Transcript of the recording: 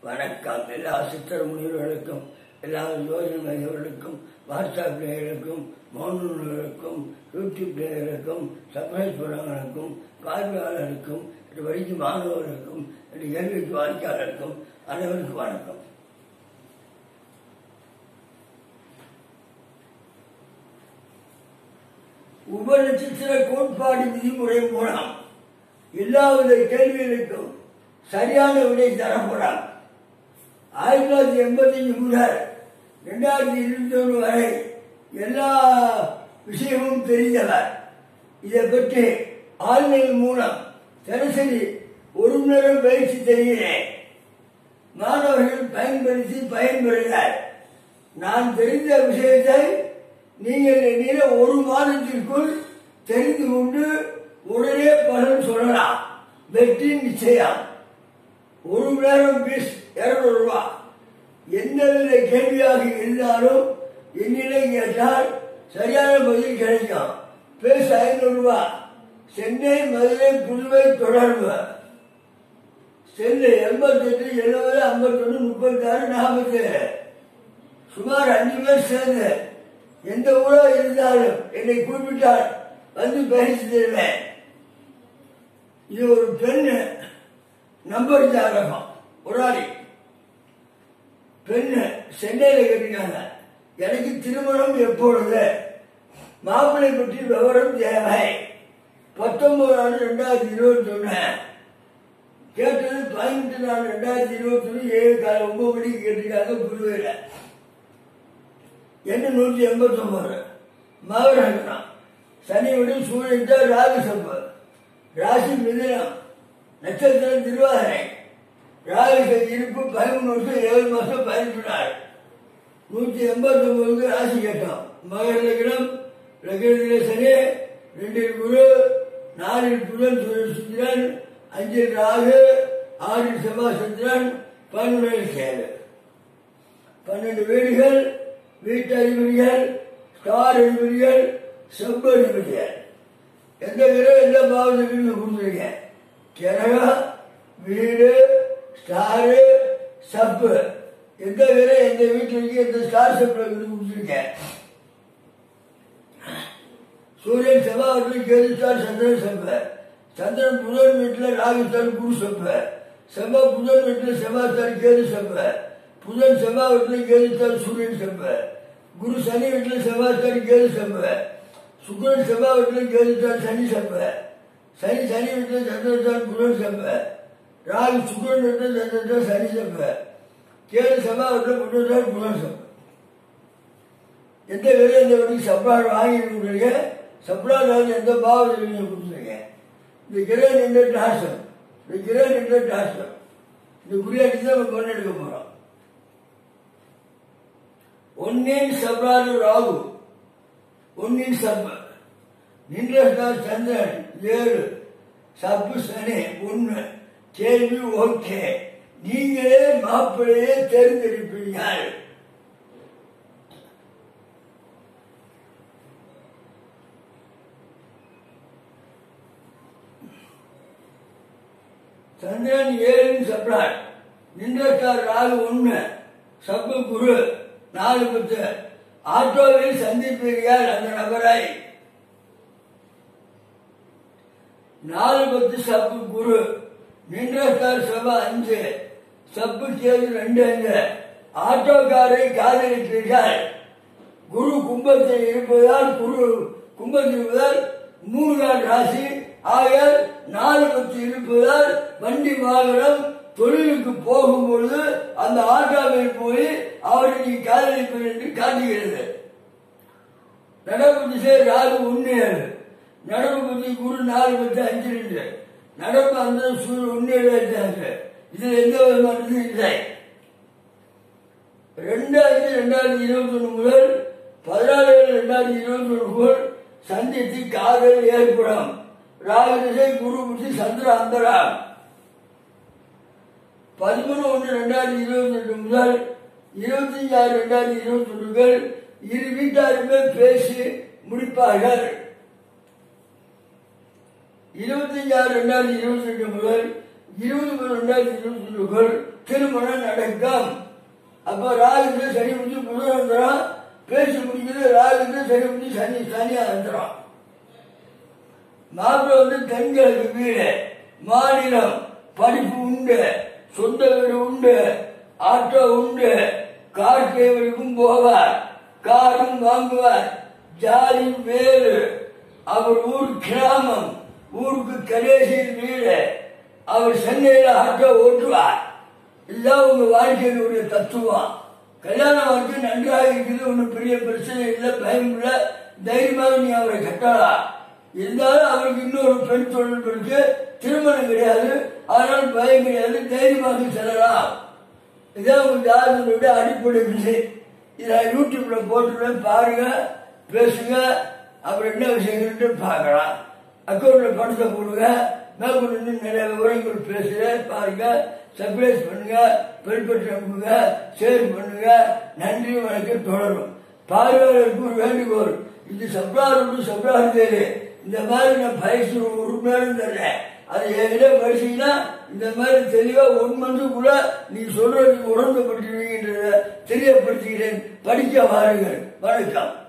வணக்கம் எல்லா சித்திர முனிவர்களுக்கும் எல்லா யோஜன மையர்களுக்கும் வாட்ஸ்அப் பிளேயர்களுக்கும் மௌனர்களுக்கும் யூடியூப் பிளேயர்களுக்கும் சர்ப்ரைஸ் படங்களுக்கும் பார்வையாளர்களுக்கும் இது வரைக்கும் மாணவர்களுக்கும் இது கேள்விக்கு வாடிக்கையாளருக்கும் அனைவருக்கும் வணக்கம் உபநட்சத்திர கோட்பாடு விதிமுறை மூலம் எல்லாவித கேள்விகளுக்கும் சரியான விடை தரப்படாம் ஆயிரத்தி தொள்ளாயிரத்தி எண்பத்தஞ்சு முதல் ரெண்டாயிரத்தி இருபத்தி ஒன்று வரை எல்லா விஷயமும் தெரிந்தவர் இதை பற்றி ஆன்லைன் மூலம் தினசரி ஒரு மணி நேரம் பயிற்சி தெரிகிறேன் மாணவர்கள் பயன்படுத்தி பயன்பெறுகிறார் நான் தெரிந்த விஷயத்தை நீங்கள் என்னிடம் ஒரு மாதத்திற்குள் தெரிந்து கொண்டு உடனே பலன் சொல்லலாம் வெற்றி நிச்சயம் ஒரு மணி நேரம் பீஸ் இருநூறு ரூபா எந்தவித கேள்வியாக இருந்தாலும் என்னிடம் கேட்டால் சரியான பதில் கிடைக்கும் பேச ஐநூறு ரூபா சென்னை மதுரை புதுவை தொடர்பு சென்னை எண்பத்தெட்டு எழுபது ஐம்பத்தொன்று முப்பத்தாறு நாற்பத்தேழு சுமார் அஞ்சு பேர் சேர்ந்து எந்த ஊரா இருந்தாலும் என்னை குறிப்பிட்டால் வந்து பயிற்சி தருவேன் இது ஒரு பெண்ணு நம்பர் ஜாதகம் ஒரு ஆளி பெண்ணு சென்னையில கேட்டிருக்காங்க எனக்கு திருமணம் எப்பொழுது மாப்பிள்ளை பற்றி விவரம் தேவை பத்தொன்பது நாலு ரெண்டாயிரத்தி இருபத்தி ஒண்ணு கேட்டது பதினெட்டு நாலு ரெண்டாயிரத்தி இருபத்தி ஒண்ணு ஏழு கால ஒன்பது மணிக்கு கேட்டிருக்காங்க புதுவையில் என்ன நூற்றி எண்பத்தி ஒன்பது மகரகணம் சனி விடு சூரியன் ராகு சம்பு ராசி மிதனம் நட்சத்திரம் திருவாதிரை ராகு இருப்பு பதிமூணு வருஷம் ஏழு மாசம் பதினெட்டு நாள் நூற்றி எண்பத்தி ஒன்பதுக்கு ராசி கேட்டோம் மகர லக்னம் லக்னத்திலே சனி ரெண்டில் குரு நாலில் புதன் சுந்திரன் அஞ்சில் ராகு ஆறில் செவ்வாய் சந்திரன் பன்னிரண்டில் சேரு பன்னெண்டு வீடுகள் வீட்டு அதிபதிகள் ஸ்டார் அதிபதிகள் செம்பு அதிபதிகள் எந்த கிரகம் எந்த பாவத்துக்கு கொடுத்துருக்கேன் கிரகம் வீடு ஸ்டாரு சப்பு எந்த கிரகம் எந்த வீட்டில் இருக்கு எந்த ஸ்டார் சப்பு கொடுத்துருக்கேன் சூரியன் செவ்வாய் கேது ஸ்டார் சந்திரன் செப்ப சந்திரன் புதன் வீட்டில் ராகுஸ்தான் குரு செப்ப செவ்வாய் புதன் வீட்டில் செவ்வாய் ஸ்டார் கேது செப்ப புதன் செவ்வாய் வீட்டில் கேது ஸ்டார் சூரியன் செப்ப குரு சனி வீட்டில் செவ்வாய் ஸ்டார் கேது செப்ப சுக்கரன் செவ்வாய் வீட்டில் கேது ஸ்டார் சனி செப்ப சனி சனி வீட்டில் சந்திரன் ஸ்டார் புதன் செப்ப ராகு சுக்கரன் வீட்டில் சந்திரன் ஸ்டார் சனி செப்ப கேது செவ்வாய் வீட்டில் புதன் ஸ்டார் புதன் செப்ப எந்த வேலையும் எந்த வரைக்கும் சப்ளாட் வாங்கி கொடுக்குறீங்க சப்ளாட் வாங்கி எந்த பாவத்தில் நீங்கள் கொடுத்துருங்க இந்த கிரகன் என்ற டாசம் இந்த கிரகன் என்ற டாசம் இந்த குறியாடி தான் நம்ம பண்ண எடுக்க போகிறோம் ஒன்னின் சப்ளாடு ராகு ஒன்னின் சப் நின்ற ஸ்டார் சந்திரன் ஏழு சப்பு சனி ஒன்று கேள்வி ஓகே நீங்களே மாப்பிள்ளையே தேர்ந்தெடுப்பீர்கள் சந்திரன் ஏழின் சப்ளாட் நின்றஸ்டார் ராகு ஒன்று சப்பு குரு நாலு பத்து ஆட்டோவில் சந்திப்பீர்கள் அந்த நபரை நாலு பத்து சப்பு குரு நின்றஸ்டார் சபா அஞ்சு சப்பு கேது ரெண்டு அஞ்சு ஆட்டோக்காரை காதலிப்பீர்கள் குரு கும்பத்தில் இருப்பதால் குரு கும்பத்தில் இருப்பதால் மூணு நாள் ராசி ஆகையால் நாலு பத்து இருப்பதால் வண்டி வாகனம் தொழிலுக்கு போகும்பொழுது அந்த ஆட்டோவில் போய் அவரை நீ காதலிப்பது என்று காட்டுகிறது நடப்பு திசை ராகு ஒன்று ஏழு நடப்பு பத்தி குரு நாலு பத்து அஞ்சு ரெண்டு நடப்பு அந்த சூரியன் ஒன்று ஏழு அஞ்சாங்க இதில் எந்த விதமானது இல்லை ரெண்டாயிரத்தி ரெண்டாயிரத்தி இருபத்தி ஒன்று முதல் பதினாலு ரெண்டாயிரத்தி இருபத்தி ஒன்றுக்குள் சந்தித்து காதல் ஏற்படும் ராகதிசை குரு புத்தி சந்திர அந்தரம் பதிமூணு ஒன்று ரெண்டாயிரத்தி இருபத்தி ரெண்டு முதல் இருபத்தி ஆறு ரெண்டாயிரத்தி இருபத்தி ஒன்றுகள் இரு வீட்டாருமே பேசி முடிப்பார்கள் இருபத்தி ஆறு ரெண்டாயிரத்தி இருபத்தி ரெண்டு முதல் இருபது மூணு ரெண்டாயிரத்தி இருபத்தி ஒன்றுக்குள் திருமணம் நடக்கும் அப்ப ராகுக்கு சனி முடிஞ்சு புதன் வந்துடும் பேசி முடிக்கிறது ராகுக்கு சனி முடிஞ்சு சனி சனியா வந்துடும் மாப்பிள்ளை வந்து தென்கிழக்கு வீடு மாநிலம் படிப்பு உண்டு சொந்த வீடு உண்டு ஆட்டோ உண்டு கார் கேவலுக்கும் போவார் காரும் வாங்குவார் ஜாதி வேறு அவர் ஊர் கிராமம் ஊருக்கு கடைசியில் வீடு அவர் சென்னையில் ஆட்டோ ஓட்டுவார் இதுதான் உங்க வாழ்க்கையினுடைய தத்துவம் கல்யாண வாழ்க்கை நன்றாக இருக்குது ஒன்றும் பெரிய பிரச்சனை இல்லை பயம் இல்லை தைரியமாக நீ அவரை கட்டலாம் இருந்தாலும் அவருக்கு இன்னொரு பெண் தொடர்பு இருக்கு திருமணம் கிடையாது அதனால் பயம் கிடையாது தைரியமாக செல்லலாம் இதான் உங்க ஜாதகத்தினுடைய அடிப்படை விஷயம் இதை நான் யூடியூப்ல போட்டுருவேன் பாருங்க பேசுங்க அப்புறம் என்ன விஷயங்கள்ட்டு பார்க்கலாம் அக்கௌண்ட்ல பணத்தை போடுங்க மேற்கொண்டு இன்னும் நிறைய விவரங்கள் பேசுறேன் பாருங்க சர்ப்ரைஸ் பண்ணுங்க பெருப்பற்றி அனுப்புங்க ஷேர் பண்ணுங்க நன்றி வணக்கம் தொடரும் பார்வையாளருக்கு ஒரு வேண்டுகோள் இது சப்ராரு சப்ராரு தேரு இந்த மாதிரி நான் பயிற்சி ஒரு நேரம் தர்றேன் அது என்கிட்ட படிச்சீங்கன்னா இந்த மாதிரி தெளிவா ஒன் மந்த்துக்குள்ள நீங்க சொல்றது உணர்ந்தப்பட்டிருவீங்கன்றத தெரியப்படுத்துகிறேன் படிக்க வாருங்கள் வணக்கம்